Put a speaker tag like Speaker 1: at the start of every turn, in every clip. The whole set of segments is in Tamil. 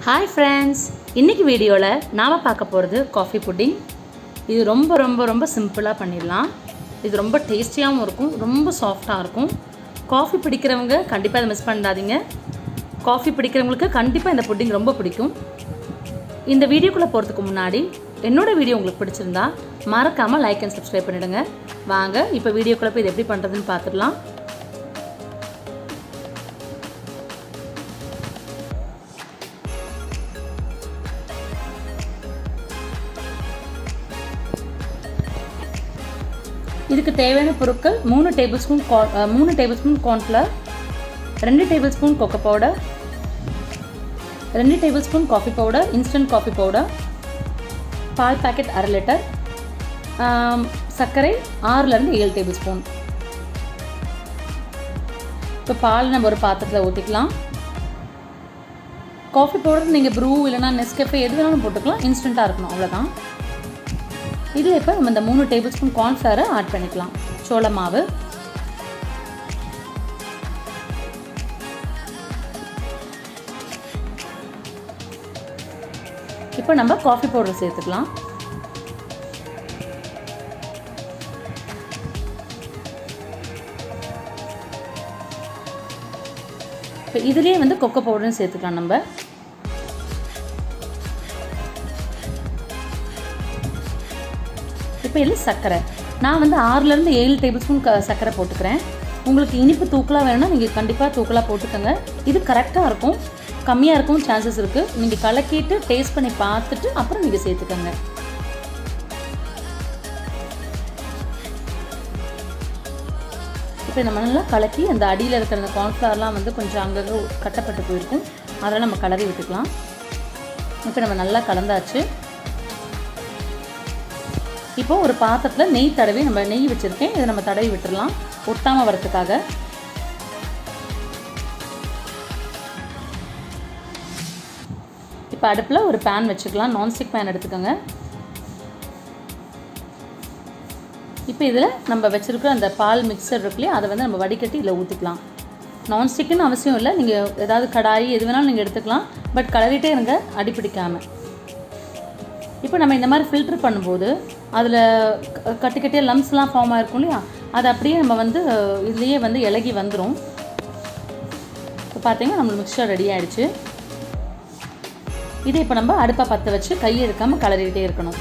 Speaker 1: ஹாய் ஃப்ரெண்ட்ஸ் இன்றைக்கி வீடியோவில் நாம் பார்க்க போகிறது காஃபி புட்டிங் இது ரொம்ப ரொம்ப ரொம்ப சிம்பிளாக பண்ணிடலாம் இது ரொம்ப டேஸ்டியாகவும் இருக்கும் ரொம்ப சாஃப்டாக இருக்கும் காஃபி பிடிக்கிறவங்க கண்டிப்பாக இதை மிஸ் பண்ணாதீங்க காஃபி பிடிக்கிறவங்களுக்கு கண்டிப்பாக இந்த புட்டிங் ரொம்ப பிடிக்கும் இந்த வீடியோக்குள்ளே போகிறதுக்கு முன்னாடி என்னோடய வீடியோ உங்களுக்கு பிடிச்சிருந்தா மறக்காமல் லைக் அண்ட் சப்ஸ்கிரைப் பண்ணிவிடுங்க வாங்க இப்போ வீடியோக்குள்ளே போய் இது எப்படி பண்ணுறதுன்னு பார்த்துடலாம் இதுக்கு தேவையான பொருட்கள் மூணு டேபிள் ஸ்பூன் மூணு டேபிள் ஸ்பூன் கார்ன்ஃப்ளவர் ரெண்டு டேபிள் ஸ்பூன் கொக்கோ பவுடர் ரெண்டு tablespoon coffee powder instant coffee powder பால் பேக்கெட் அரை லிட்டர் சர்க்கரை ஆறுலேருந்து ஏழு டேபிள் ஸ்பூன் இப்போ பால் நம்ம ஒரு பாத்திரத்தில் ஊற்றிக்கலாம் காஃபி பவுடர் நீங்கள் ப்ரூ இல்லைனா நெஸ்கஃபே எது வேணாலும் போட்டுக்கலாம் இன்ஸ்டண்ட்டாக இருக்கணும் அவ்வளோதான் இதில் இப்போ நம்ம இந்த மூணு டேபிள் ஸ்பூன் கார்ன்ஃப்ளவரை ஆட் பண்ணிக்கலாம் சோள மாவு இப்போ நம்ம காஃபி பவுடர் சேர்த்துக்கலாம் இப்போ இதுலேயே வந்து கொக்கோ பவுடரும் சேர்த்துக்கலாம் நம்ம இப்போ இதில் சர்க்கரை நான் வந்து ஆறுலேருந்து ஏழு டேபிள் ஸ்பூன் க சர்க்கரை போட்டுக்கிறேன் உங்களுக்கு இனிப்பு தூக்கலாக வேணும்னா நீங்கள் கண்டிப்பாக தூக்கலாக போட்டுக்கோங்க இது கரெக்டாக இருக்கும் கம்மியாக இருக்கும் சான்சஸ் இருக்குது நீங்கள் கலக்கிட்டு டேஸ்ட் பண்ணி பார்த்துட்டு அப்புறம் நீங்கள் சேர்த்துக்கோங்க இப்போ நம்ம நல்லா கலக்கி அந்த அடியில் இருக்கிற அந்த கார்ன்ஃப்ளவர்லாம் வந்து கொஞ்சம் அங்கங்கே கட்டப்பட்டு போயிருக்கும் அதெல்லாம் நம்ம கலரி விட்டுக்கலாம் இப்போ நம்ம நல்லா கலந்தாச்சு இப்போ ஒரு பாத்திரத்தில் நெய் தடவி நம்ம நெய் வச்சுருக்கேன் இதை நம்ம தடவி விட்டுடலாம் ஒட்டாமல் வரத்துக்காக இப்போ அடுப்பில் ஒரு பேன் வச்சுக்கலாம் நான்ஸ்டிக் பேன் எடுத்துக்கோங்க இப்போ இதில் நம்ம வச்சுருக்கிற அந்த பால் மிக்சர் இருக்குல்லையே அதை வந்து நம்ம வடிகட்டி இதில் ஊற்றிக்கலாம் நான்ஸ்டிக்குன்னு அவசியம் இல்லை நீங்கள் ஏதாவது கடாயி எது வேணாலும் நீங்கள் எடுத்துக்கலாம் பட் கலரிட்டே இருங்க அடிப்பிடிக்காமல் இப்போ நம்ம இந்த மாதிரி ஃபில்ட்ரு பண்ணும்போது அதில் கட்டி கட்டிய லம்ஸ்லாம் ஃபார்ம் ஆகிருக்கும் இல்லையா அது அப்படியே நம்ம வந்து இதுலேயே வந்து இலகி வந்துடும் இப்போ பார்த்தீங்கன்னா நம்ம மிக்சர் ரெடி ஆகிடுச்சு இதை இப்போ நம்ம அடுப்பை பற்ற வச்சு கை எடுக்காமல் கலரிக்கிட்டே இருக்கணும்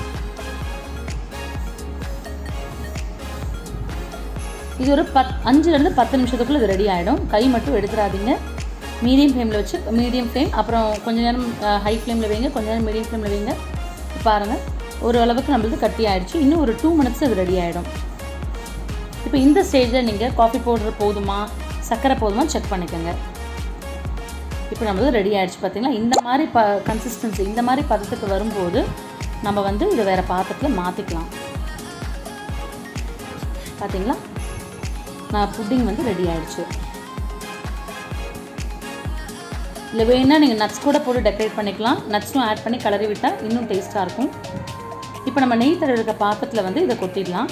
Speaker 1: இது ஒரு பத் அஞ்சுலேருந்து பத்து நிமிஷத்துக்குள்ளே இது ரெடி ஆகிடும் கை மட்டும் எடுத்துடாதீங்க மீடியம் ஃப்ளேமில் வச்சு மீடியம் ஃப்ளேம் அப்புறம் கொஞ்ச நேரம் ஹை ஃப்ளேமில் வைங்க கொஞ்ச நேரம் மீடியம் ஃப்ளேமில் வைங்க பாருங்கள் ஒரு அளவுக்கு நம்மளுக்கு கட்டி ஆகிடுச்சு இன்னும் ஒரு டூ மினிட்ஸ் அது ரெடி ஆகிடும் இப்போ இந்த ஸ்டேஜில் நீங்கள் காஃபி பவுடர் போதுமா சர்க்கரை போதுமா செக் பண்ணிக்கோங்க இப்போ நம்மளது ரெடி ஆகிடுச்சு பார்த்தீங்களா இந்த மாதிரி ப கன்சிஸ்டன்சி இந்த மாதிரி பதத்துக்கு வரும்போது நம்ம வந்து இதை வேறு பாத்திரத்தில் மாற்றிக்கலாம் பார்த்தீங்களா நான் புட்டிங் வந்து ரெடி ஆகிடுச்சு இல்லை வேணால் நீங்கள் நட்ஸ் கூட போட்டு டெக்கரேட் பண்ணிக்கலாம் நட்ஸும் ஆட் பண்ணி கலரி விட்டால் இன்னும் டேஸ்ட்டாக இருக்கும் இப்போ நம்ம நெய் தடவை இருக்க பாத்திரத்தில் வந்து இதை கொட்டிடலாம்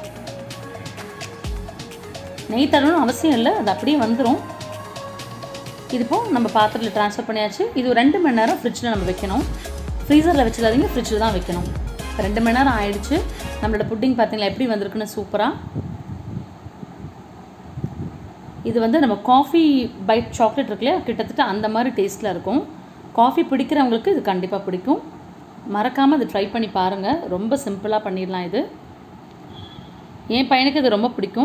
Speaker 1: நெய் தடவணும் அவசியம் இல்லை அது அப்படியே வந்துடும் இது இப்போ நம்ம பாத்திரத்தில் ட்ரான்ஸ்ஃபர் பண்ணியாச்சு இது ரெண்டு மணி நேரம் ஃப்ரிட்ஜில் நம்ம வைக்கணும் ஃப்ரீசரில் வச்சிடாதீங்க ஃப்ரிட்ஜில் தான் வைக்கணும் ரெண்டு மணி நேரம் ஆயிடுச்சு நம்மளோட புட்டிங் பார்த்தீங்களா எப்படி வந்திருக்குன்னு சூப்பராக இது வந்து நம்ம காஃபி பைட் சாக்லேட் இருக்கு இல்லையா கிட்டத்தட்ட அந்த மாதிரி டேஸ்ட்டில் இருக்கும் காஃபி பிடிக்கிறவங்களுக்கு இது கண்டிப்பாக பிடிக்கும் மறக்காமல் இது ட்ரை பண்ணி பாருங்கள் ரொம்ப சிம்பிளாக பண்ணிடலாம் இது என் பையனுக்கு இது ரொம்ப பிடிக்கும்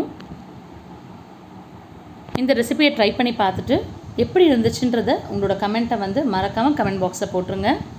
Speaker 1: இந்த ரெசிபியை ட்ரை பண்ணி பார்த்துட்டு எப்படி இருந்துச்சுன்றதை உங்களோட கமெண்ட்டை வந்து மறக்காமல் கமெண்ட் பாக்ஸில் போட்டுருங்க